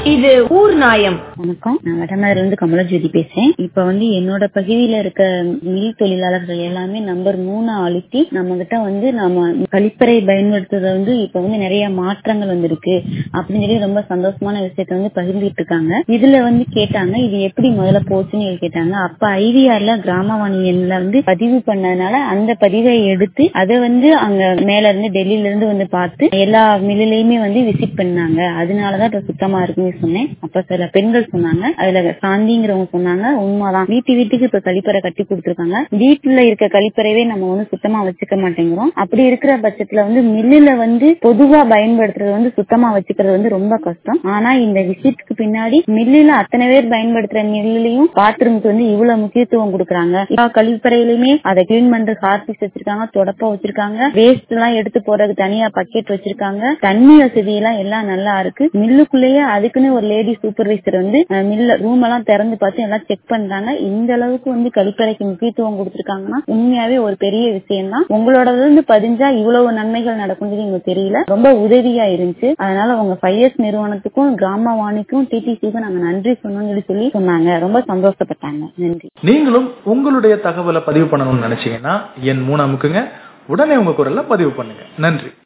இது ஊர் நாயம் வணக்கம் நான் வடமதுல இருந்து கமலஜோதி பேசுறேன் இப்ப வந்து என்னோட பகுதியில இருக்க மில் தொழிலாளர்கள் எல்லாமே நம்பர் மூணு அழுத்தி நம்ம கிட்ட வந்து நாம கழிப்பறை பயன்படுத்துறத வந்து இப்ப வந்து நிறைய மாற்றங்கள் வந்திருக்கு அப்படின்னு சொல்லி ரொம்ப சந்தோஷமான விஷயத்த வந்து பகிர்ந்துட்டு இருக்காங்க இதுல வந்து கேட்டாங்க இது எப்படி முதல்ல போச்சுன்னு கேட்டாங்க அப்ப ஐவிஆர்ல கிராமவாணியன்ல வந்து பதிவு பண்ணதுனால அந்த பதிவை எடுத்து அதை வந்து அங்க மேல இருந்து டெல்லியில இருந்து வந்து பார்த்து எல்லா மில்லுலயுமே வந்து விசிட் பண்ணாங்க அதனாலதான் இப்ப சுத்தமா இருக்குன்னு சொன்னேன் அப்ப சில பெண்கள் சொன்னாங்க அதுல சாந்திங்கிறவங்க சொன்னாங்க உண்மைதான் வீட்டு வீட்டுக்கு இப்ப கழிப்பறை கட்டி கொடுத்துருக்காங்க வீட்டுல இருக்க கழிப்பறைவே நம்ம வந்து சுத்தமா வச்சுக்க மாட்டேங்கிறோம் அப்படி இருக்கிற பட்சத்துல வந்து மில்லுல வந்து பொதுவா பயன்படுத்துறது வந்து சுத்தமா வச்சுக்கிறது வந்து ரொம்ப கஷ்டம் ஆனா இந்த விசிட்க்கு பின்னாடி மில்லுல அத்தனை பேர் பயன்படுத்துற மில்லுலயும் பாத்ரூம்க்கு வந்து இவ்வளவு முக்கியத்துவம் கொடுக்குறாங்க எல்லா கழிப்பறையிலுமே அதை கிளீன் பண்றது ஹார்பிக்ஸ் வச்சிருக்காங்க தொடப்பம் வச்சிருக்காங்க வேஸ்ட் எல்லாம் எடுத்து போறதுக்கு தனியா பக்கெட் வச்சிருக்காங்க தண்ணி வசதி எல்லாம் எல்லாம் நல்லா இருக்கு மில்லுக்குள்ளேயே அதுக்குன்னு ஒரு லேடி சூப்பர்வைசர் வந்து மில்ல ரூம் எல்லாம் திறந்து பார்த்து எல்லாம் செக் பண்றாங்க இந்த அளவுக்கு வந்து கழிப்பறைக்கு முக்கியத்துவம் கொடுத்திருக்காங்கன்னா உண்மையாவே ஒரு பெரிய விஷயம் தான் உங்களோட இருந்து பதிஞ்சா இவ்வளவு நன்மைகள் நடக்கும்னு எங்களுக்கு தெரியல ரொம்ப உதவியா இருந்துச்சு அதனால உங்க ஃபைவ் இயர்ஸ் நிறுவனத்துக்கும் கிராமவாணிக்கும் டிடிசிக்கும் நாங்க நன்றி சொன்னோம்னு சொல்லி சொல்லி சொன்னாங்க ரொம்ப சந்தோஷப்பட்டாங்க நன்றி நீங்களும் உங்களுடைய தகவலை பதிவு பண்ணணும்னு நினைச்சீங்கன்னா என் மூணு அமுக்குங்க உடனே உங்க குரல்ல பதிவு பண்ணுங்க நன்றி